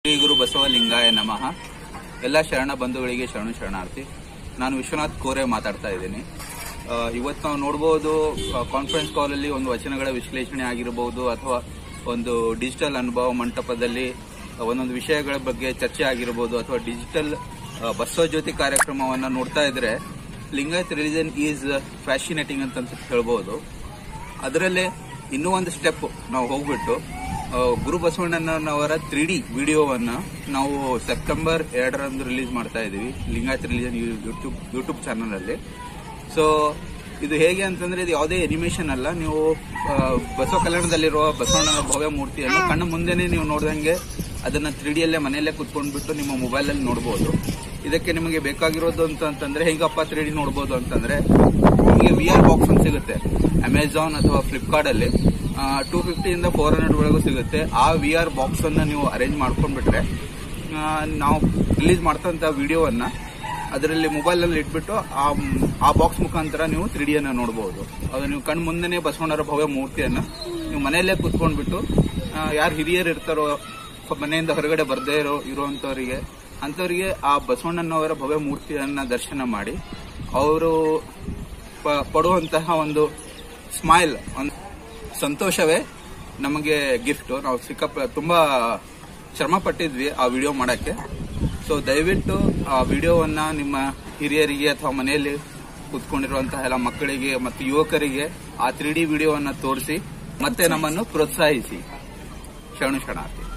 ಶ್ರೀ ಗುರು ಬಸವಲಿಂಗಾಯ ನಮಃ ಎಲ್ಲ ಶರಣ ಬಂಧುಗಳಿಗೆ ಶರಣು ಶರಣಾರ್ಥಿ ನಾನು ವಿಶ್ವನಾಥ್ ಕೋರೆ ಮಾತಾಡ್ತಾ ಇದ್ದೀನಿ ಆ, ಇವತ್ತು ನಾವು ನೋಡ್ಬೋದು ಕಾನ್ಫರೆನ್ಸ್ ಕಾಲಲ್ಲಿ ಒಂದು ವಚನಗಳ ವಿಶ್ಲೇಷಣೆ ಆಗಿರಬಹುದು ಅಥವಾ ಒಂದು ಡಿಜಿಟಲ್ ಅನುಭವ ಮಂಟಪದಲ್ಲಿ ಒಂದೊಂದು ವಿಷಯಗಳ ಬಗ್ಗೆ ಚರ್ಚೆ ಆಗಿರಬಹುದು ಅಥವಾ ಡಿಜಿಟಲ್ ಬಸವ ಜ್ಯೋತಿ ಕಾರ್ಯಕ್ರಮವನ್ನ ನೋಡ್ತಾ ಇದ್ರೆ ಲಿಂಗಾಯತ್ ರಿಲಿಜನ್ ಈಸ್ ಫ್ಯಾಷಿನೇಟಿಂಗ್ ಅಂತ ಹೇಳ್ಬೋದು ಅದರಲ್ಲೇ ಇನ್ನೂ ಒಂದು ಸ್ಟೆಪ್ ನಾವು ಹೋಗ್ಬಿಟ್ಟು ಆ, ಗುರು ಬಸವಣ್ಣನವರ ತ್ರೀ ಡಿ ವಿಡಿಯೋವನ್ನ ನಾವು ಸೆಪ್ಟೆಂಬರ್ ಎರಡರಂದು ರಿಲೀಸ್ ಮಾಡ್ತಾ ಇದೀವಿ Lingayat religion YouTube YouTube channel ಅಲ್ಲಿ ಸೊ ಇದು ಹೇಗೆ ಅಂತಂದ್ರೆ ಇದು ಯಾವುದೇ ಎನಿಮೇಷನ್ ಅಲ್ಲ ನೀವು ಆ, ಬಸವ ಕಲ್ಯಾಣದಲ್ಲಿರುವ ಬಸವಣ್ಣನ ಭವ್ಯ ಮೂರ್ತಿಯನ್ನು ಕಣ್ಣು ಮುಂದೆನೆ ನೀವು ನೋಡ್ದಂಗೆ ಅದನ್ನ ತ್ರೀ ಡಿಯಲ್ಲೇ ಮನೆಯಲ್ಲೇ ಕುತ್ಕೊಂಡ್ಬಿಟ್ಟು ನಿಮ್ಮ ಮೊಬೈಲ್ ಅಲ್ಲಿ ನೋಡಬಹುದು ಇದಕ್ಕೆ ನಿಮಗೆ ಬೇಕಾಗಿರೋದು ಅಂತ ಅಂತಂದ್ರೆ ಹೇಗಪ್ಪ ತ್ರೀ ಡಿ ನೋಡಬಹುದು ಅಂತಂದ್ರೆ ನಿಮಗೆ ವಿ ಆರ್ ಬಾಕ್ಸ್ ಅಂತ ಸಿಗುತ್ತೆ ಅಮೆಝಾನ್ ಅಥವಾ ಫ್ಲಿಪ್ಕಾರ್ಟ್ ಅಲ್ಲಿ ಟೂ ಫಿಫ್ಟಿಯಿಂದ ಫೋರ್ ಹಂಡ್ರೆಡ್ ವರೆಗೂ ಸಿಗುತ್ತೆ ಆ ವಿ ಆರ್ ಬಾಕ್ಸ್ ಅನ್ನ ನೀವು ಅರೇಂಜ್ ಮಾಡ್ಕೊಂಡ್ಬಿಟ್ರೆ ಆ, ನಾವು ರಿಲೀಸ್ ಮಾಡ್ತಂತ ವಿಡಿಯೋವನ್ನ ಅದರಲ್ಲಿ ಮೊಬೈಲ್ ಅಲ್ಲಿ ಇಟ್ಬಿಟ್ಟು ಆ ಆ ಬಾಕ್ಸ್ ಮುಖಾಂತರ ನೀವು ತ್ರೀ ಡಿಯನ್ನ ನೋಡಬಹುದು ಅದು ನೀವು ಕಣ್ ಮುಂದೆನೆ ಬಸವಣ್ಣರ ಭವ್ಯ ಮೂರ್ತಿಯನ್ನ ನೀವು ಮನೆಯಲ್ಲೇ ಕುತ್ಕೊಂಡ್ಬಿಟ್ಟು ಯಾರು ಹಿರಿಯರು ಇರ್ತಾರೋ ಅಥವಾ ಮನೆಯಿಂದ ಹೊರಗಡೆ ಬರ್ದೇ ಇರೋ ಇರುವಂತವರಿಗೆ ಅಂತವರಿಗೆ ಆ ಬಸವಣ್ಣನವರ ಭವ್ಯ ಮೂರ್ತಿಯನ್ನ ದರ್ಶನ ಮಾಡಿ ಅವರು ಪ- ಪಡುವಂತಹ ಒಂದು ಸ್ಮೈಲ್ ಒಂದು ಸಂತೋಷವೇ ನಮಗೆ ಗಿಫ್ಟ್ ನಾವು ಸಿಕ್ಕಪ್ಪ ತುಂಬಾ ಶ್ರಮ ಪಟ್ಟಿದ್ವಿ ಆ ವಿಡಿಯೋ ಮಾಡಕ್ಕೆ ಸೊ ದಯವಿಟ್ಟು ಆ ವಿಡಿಯೋವನ್ನ ನಿಮ್ಮ ಹಿರಿಯರಿಗೆ ಅಥವಾ ಮನೆಯಲ್ಲಿ ಕೂತ್ಕೊಂಡಿರುವಂತಹ ಎಲ್ಲ ಮಕ್ಕಳಿಗೆ ಮತ್ತು ಯುವಕರಿಗೆ ಆ ತ್ರೀ ಡಿ ವಿಡಿಯೋವನ್ನ ತೋರಿಸಿ ಮತ್ತೆ ನಮ್ಮನ್ನು ಪ್ರೋತ್ಸಾಹಿಸಿ ಶರಣು ಶರಣಾರ್ಥಿ